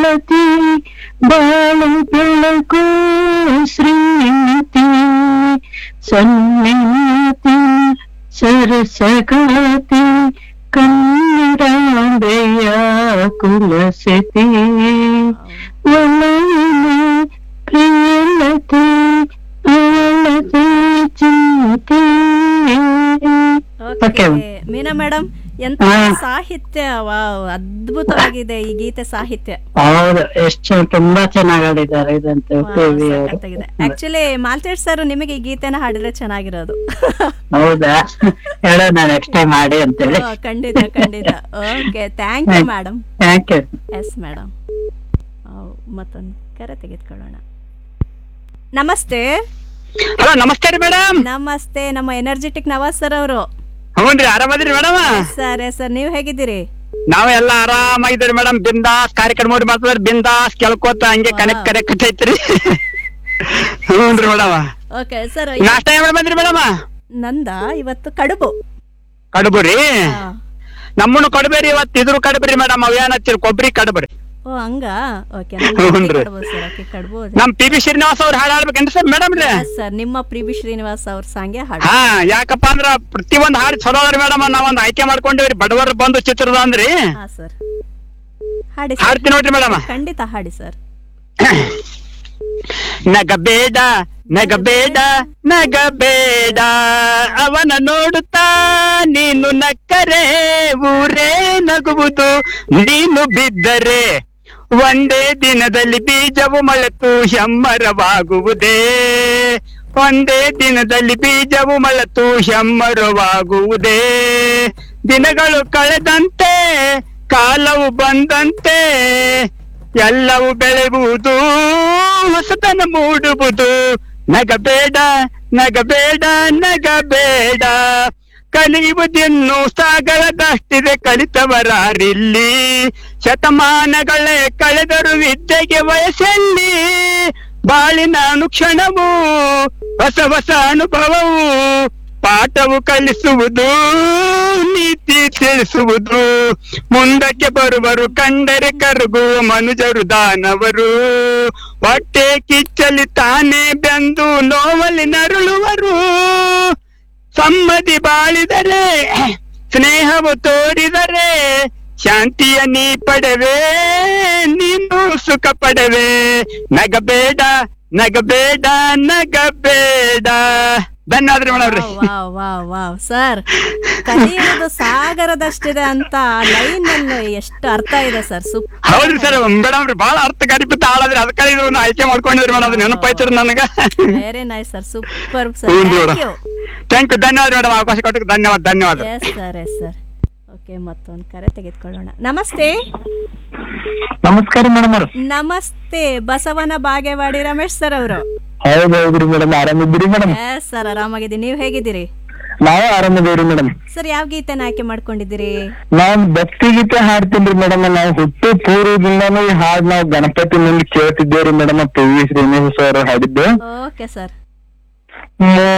ಗೆಳತಿ ಬಾಳು ಬೆಳಕು ಶ್ರೀಮತಿ ಸನ್ನಿತಿ ಸರಸಗಾತಿ ಕನ್ನಡಾಂಬೆಯ ಕುಲಸತಿ ಒಲವಿನ ಪ್ರಿಯಲತೆ ಅವಳತೆ ಚಿಂತೆ ಓಕೆ Okay. ಮೀನಾ ಮೇಡಮ್ ಎಂತ ಹಾ. ಸಾಹಿತ್ಯ ವಾವ್ ಅದ್ಭುತವಾಗಿದೆ ಈ ಗೀತೆ ಸಾಹಿತ್ಯ ಹೌದು ಎಷ್ಟು ತುಂಬಾ ಚೆನ್ನಾಗಿ ಆಡಿದ್ದಾರೆ ಇದಂತೂ ಟಿವಿ ಅವರು ಆಕ್ಚುಲಿ ಮಾಲ್ತೇಶ್ ಸರ್ ನಿಮಗೆ ಈ ಗೀತೆನ ಹಾಡಿದ್ರೆ ಚೆನ್ನಾಗಿರೋದು ಹೌದಾ ಹೇಳೋಣ ನೆಕ್ಸ್ಟ್ ಟೈಮ್ ಮಾಡಿ ಅಂತೇಳಿ ಓ, ಖಂಡಿತ ಖಂಡಿತ okay thank you madam thank you yes madam ಮತ್ತೊಂದು ಕರೆ ತೆಗೆದುಕೊಳ್ಳೋಣ ನಮಸ್ತೆ ಹಲೋ ನಮಸ್ತೆ ರೀ ಮೇಡಮ್ ನಮಸ್ತೆ ನಮ್ಮ ಎನರ್ಜೆಟಿಕ್ ನವಾಜ್ ಸರ್ ಅವರು ಹ್ಞೂನ್ರಿ ಆರಾಮದಿರಿ ಮೇಡಮ್ ಸರ್ ಸರ್ ನೀವು ಹೇಗಿದ್ದೀರಿ ನಾವ್ ಎಲ್ಲ ಆರಾಮಾಗಿದ್ದೀರಿ ಮೇಡಮ್ ಬಿಂದಾಸ್ ಕಾರ್ಯಕ್ರಮ ನೋಡಿ ಮಾಡ್ತಿದ್ರೆ ಬಿಂದಾಸ್ ಕೇಳ್ಕೊತ ಹಂಗೆ Wow. ಕನೆಕ್ಟ್ ಕರೆಕ್ಟ್ ಐತ್ರಿ ಹ್ಞೂನ್ರಿ ಮೇಡಮ್ ಓಕೆ ಸರ್ ನಾಷ್ಟ ಏನ್ ಬಂದ್ರಿ ಮೇಡಮ್ ನಂದ ಇವತ್ತು ಕಡುಬು ಕಡುಬುರಿ ಆ, ನಮ್ಮನ್ನು ಕಡುಬೇರಿ ಇವತ್ತು ಇದ್ರು ಕಡುಬ್ರಿ ಮೇಡಮ್ ಅವೇನ್ ಹಚ್ಚಿರಿ ಕೊಬ್ಬರಿ ಕಡುಬ್ರಿ ಓ ಹಂಗ ಓಕೆ ಹ್ಞೂನ್ರಿ. ಕಡುಬು ಸರ್ ಓಕೆ ಕಡುಬು ನಮ್ ಪಿ ಬಿ ಶ್ರೀನಿವಾಸ್ ಅವ್ರು ಹಾಡ್ ಹಾಡ್ಬೇಕೇನ್ರಿ ಸರ್ ಮೇಡಮ್ ರೀ ಸರ್ ನಿಮ್ಮ ಪ್ರಿ ಬಿ ಶ್ರೀನಿವಾಸ್ ಅವ್ರ ಸಾಂಗೆ ಹಾಡು ಹಾ ಯಾಕಪ್ಪ ಅಂದ್ರ ಪ್ರತಿ ಒಂದ್ ಹಾಡ್ ಚಲೋ ಅದ್ರಿ ಮೇಡಮ್ ನಾವೊಂದ್ ಆಯ್ಕೆ ಮಾಡ್ಕೊಂಡಿವ್ರಿ ಬಡವರ್ ಬಂದು ಚಿತ್ರದ ಅಂದ್ರಿ ಹಾ ಸರ್ ಹಾಡಿ ಸರ್ ಹಾಡ್ತೀನಿ ನೋಡ್ರಿ ಮೇಡಮ್ ಖಂಡಿತ ಹಾಡಿ ಸರ್ ನಗಬೇಡ ನಗಬೇಡ ನಗಬೇಡ ಅವನ ನೋಡುತ್ತಾ ನೀನು ನಕ್ಕರೆ ಊರೇ ನಗುವುದು ನೀನು ಬಿದ್ದರೆ ಒಂದೇ ದಿನದಲ್ಲಿ ಬೀಜವು ಮೊಳೆತು ಹೆಮ್ಮರವಾಗುವುದೇ ಒಂದೇ ದಿನದಲ್ಲಿ ಬೀಜವು ಮೊಳೆತು ಹೆಮ್ಮರವಾಗುವುದೇ ದಿನಗಳು ಕಳೆದಂತೆ ಕಾಲವು ಬಂದಂತೆ ಎಲ್ಲವೂ ಬೆಳೆಯುವುದು ಹೊಸತನ ಮೂಡುವುದು ನಗಬೇಡ ನಗಬೇಡ ನಗಬೇಡ ಕಲಿಯುವುದಿನ್ನು ಸಾಗರದಷ್ಟಿದೆ ಕಲಿತವರಾರಿಲ್ಲಿ ಶತಮಾನಗಳೇ ಕಳೆದರು ವಿದ್ಯೆಗೆ ವಯಸ್ಸಲ್ಲಿ ಬಾಳಿನ ಅನುಕ್ಷಣವು ಹೊಸ ಹೊಸ ಅನುಭವವು ಪಾಠವು ಕಲಿಸುವುದು ನೀತಿ ತಿಳಿಸುವುದು ಮುಂದಕ್ಕೆ ಬರುವರು ಕಂಡರೆ ಕರಗುವ ಮನುಜರು ದಾನವರು ಹೊಟ್ಟೆ ಕಿಚ್ಚಲಿ ತಾನೇ ಬೆಂದು ನೋವಲ್ಲಿ ನರಳುವರು ಸಮ್ಮತಿ ಬಾಳಿದರೆ ಸ್ನೇಹವು ತೋರಿದರೆ ಶಾಂತಿಯ ನೀ ಪಡೆವೆ ನೀನು ಸುಖ ಪಡೆವೆ ನಗಬೇಡ ನಗಬೇಡ ನಗಬೇಡ ಧನ್ಯವಾದ್ರಿ ಮೇಡಮ್ರಿ ವಾವ್ ವಾವ್ ವಾವ್ ಸರ್ ಕಲಿಯುವುದು ಸಾಗರದಷ್ಟಿದೆ ಅಂತ ಲೈನ್ ಅಲ್ಲಿ ಎಷ್ಟು ಅರ್ಥ ಇದೆ ಸರ್ ಸೂಪರ್ ಹೌದ್ರಿ ಸರ್ ಮೇಡಮ್ ರೀ ಬಹಳ ಅರ್ಥಕಾರಿ ತಾಳದ್ರಿ ಅದಕ್ಕೆ ಇದನ್ನ ಆಯ್ಕೆ ಮಾಡ್ಕೊಂಡಿದ್ರಿ ಮೇಡಮ್ ಅದು ನೆನಪಾಯ್ತಿರಿ ನನಗ very nice sir super sir ಹ್ಞೂ thank madam you thank you ಧನ್ಯವಾದ ಮೇಡಮ್ ಅವಕಾಶ ಕೊಟ್ಟಕ್ಕೆ ಧನ್ಯವಾದ ಧನ್ಯವಾದ yes sir yes sir okay ಮತ್ತೊಂದು ಕರೆ ತೆಗೆದುಕೊಳ್ಳೋಣ ನಮಸ್ತೆ ನಮಸ್ಕಾರ ಮೇಡಮ್ ಅವ್ರು ನಮಸ್ತೆ ಬಸವನ ಬಾಗೇವಾಡಿ ರಮೇಶ್ ಸರ್ ಅವರು ಹೌದು ಹೌದ್ರಿ ಮೇಡಮ್ ಆರಾಮಿದ್ದೀರಿ ಮೇಡಮ್ ಎಸ್ ಸರ್ ಆರಾಮಾಗಿದ್ದೀನಿ ನೀವು ಹೇಗಿದ್ದೀರಿ ನಾವು ಆರಾಮಿದ್ದೀವ್ರಿ ಮೇಡಮ್ ಸರ್ ಯಾವ ಗೀತೆನ ಆಯ್ಕೆ ಮಾಡ್ಕೊಂಡಿದ್ದೀರಿ ನಾವ್ ಭಕ್ತಿ ಗೀತೆ ಹಾಡ್ತೀನ್ರಿ ಮೇಡಮ್ ನಾವು ಹುಟ್ಟು ಪೂರ್ವದಿಂದಾನು ಈ ಹಾಡ್ ನಾವು ಗಣಪತಿ ಮುಂದೆ ಕೇಳ್ತಿದ್ದೇವ್ರಿ ಮೇಡಮ್ ಪಿ ವಿ ಶ್ರೀನಿವಾಸ್ ಅವರು ಹಾಡಿದ್ದು ಓಕೆ ಸರ್ ಮೋ